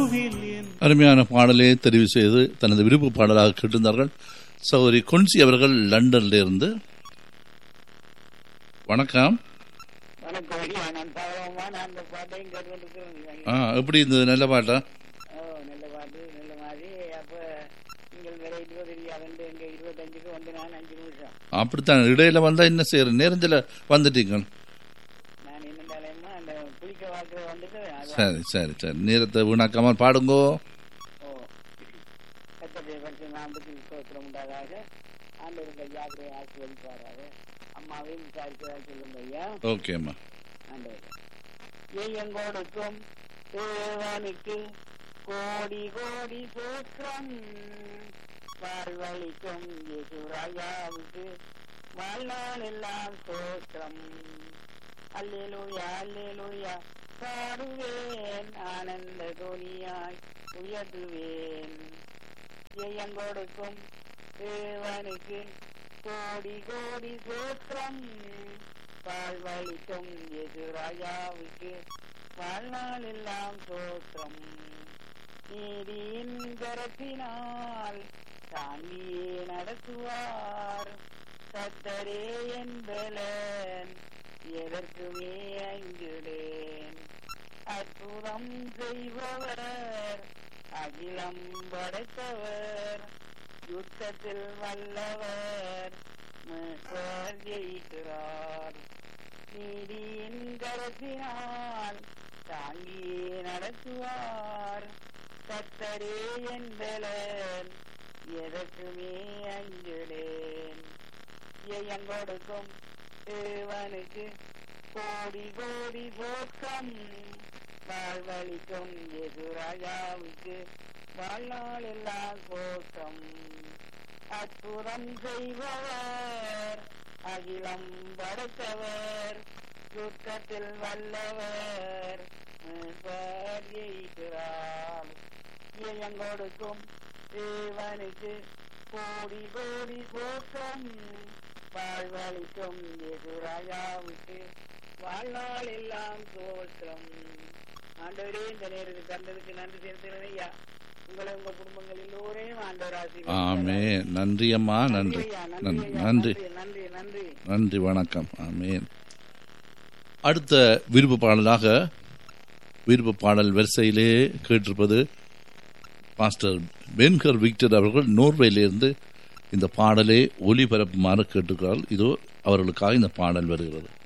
அருமையான பாடலை தெரிவு செய்து தனது விருப்ப பாடலாக கேட்டிருந்தார்கள் சௌரி கொன்சி அவர்கள் லண்டன்ல இருந்து வணக்கம் வணக்கம் ஐயா நான் தவறமா நான் அந்த பாட்டையும் கேட்டுக்கொண்டிருக்கிறேன் ஆ எப்படி இருந்தது நல்ல பாட்டா ஓ நல்ல பாட்டு நல்ல மாதிரி அப்ப நீங்கள் வேற இருபது இல்லையா வந்து எங்க இருபத்தஞ்சுக்கு வந்து நான் அஞ்சு நிமிஷம் அப்படித்தான் இடையில வந்தா என்ன செய்யற நேரத்தில் வந்துட்டீங்க நான் என்னண்டாலேம்மா அந்த குளிக்க வாக்குல வந்துட்டு அது சரி சரி சரி நேரத்தை வீணாக்காம பாடுங்கோ ஓ கத்தடைய பரிசு நாம்புக்கு சோத்திரம் உண்டாதாக ஆண்டவருக்கு ஐயாவுக்கு ஆசீர்வதிப்பாராக அம்மாவையும் விசாரிக்கிறதா சொல்லுங்க ஐயா ஓகேம்மா ஆண்டவர் எங்கோடுக்கும் தேவனுக்கு கோடி கோடி சூத்திரம் வாழ்வழிக்கும் யேசுராஜாவுக்கு வாழ்நாள் எல்லாம் சோத்திரம் அல்லேலூயா அல்லேலூயா பாடுவேன் ஆனந்த துணியாய் உயர்த்துவேன் ஜெயங்கொடுக்கும் தேவனுக்கு கோடி கோடி சூத்திரம் வாழ்வழிக்கும் எது ராஜாவுக்கு வாழ்நாள் எல்லாம் சோத்திரம் நீதியின் கரத்தினால் தாங்கியே நடத்துவார் கத்தரே என்பலன் எதற்குமே அஞ்சுடேன் அற்புதம் செய்பவர் அகிலம் படைத்தவர் யுத்தத்தில் வல்லவர் மீட்பர் ஜெயிக்கிறார் நீதியின் கரத்தினால் தாங்கியே நடத்துவார் கத்தரே என்பலன் எதற்குமே அஞ்சுடேன் ஜெயம் கொடுக்கும் தேவனுக்கு கோடி கோடி போக்கம் வாழ்வழிக்கும் எதுராஜாவுக்கு வாழ்நாள் எல்லாம் போக்கம் அற்புதம் செய்பவர் அகிலம் படைத்தவர் யுத்தத்தில் வல்லவர் மீட்பர் ஜெயிக்கிறார் ஜெயம் கொடுக்கும் தேவனுக்கு கோடி கோடி போக்கம் வாழ்வழிக்கும் எதிராயாவுக்கு வாழ்நாள் எல்லாம் தோற்றம் ஆண்டவரே இந்த நேரத்துக்கு தந்ததுக்கு நன்றி செலுத்துகிறேன் ஐயா உங்களை உங்க குடும்பங்கள் எல்லோரையும் ஆண்டவர் ஆமே ஆசீர்வதிப்பாராக. நன்றி அம்மா நன்றி ஐயா, நன்றி ஐயா, நன்றி நன்றி நன்றி நன்றி வணக்கம் ஆமேன் அடுத்த விருப்ப பாடலாக விருப்ப பாடல் வரிசையிலே கேட்டிருப்பது பாஸ்டர் பென்கர் விக்டர் அவர்கள் நோர்வேலிருந்து இந்த பாடலை ஒளிபரப்புமாறு கேட்டுக்கிறார்கள் இதோ அவர்களுக்காக இந்த பாடல் வருகிறது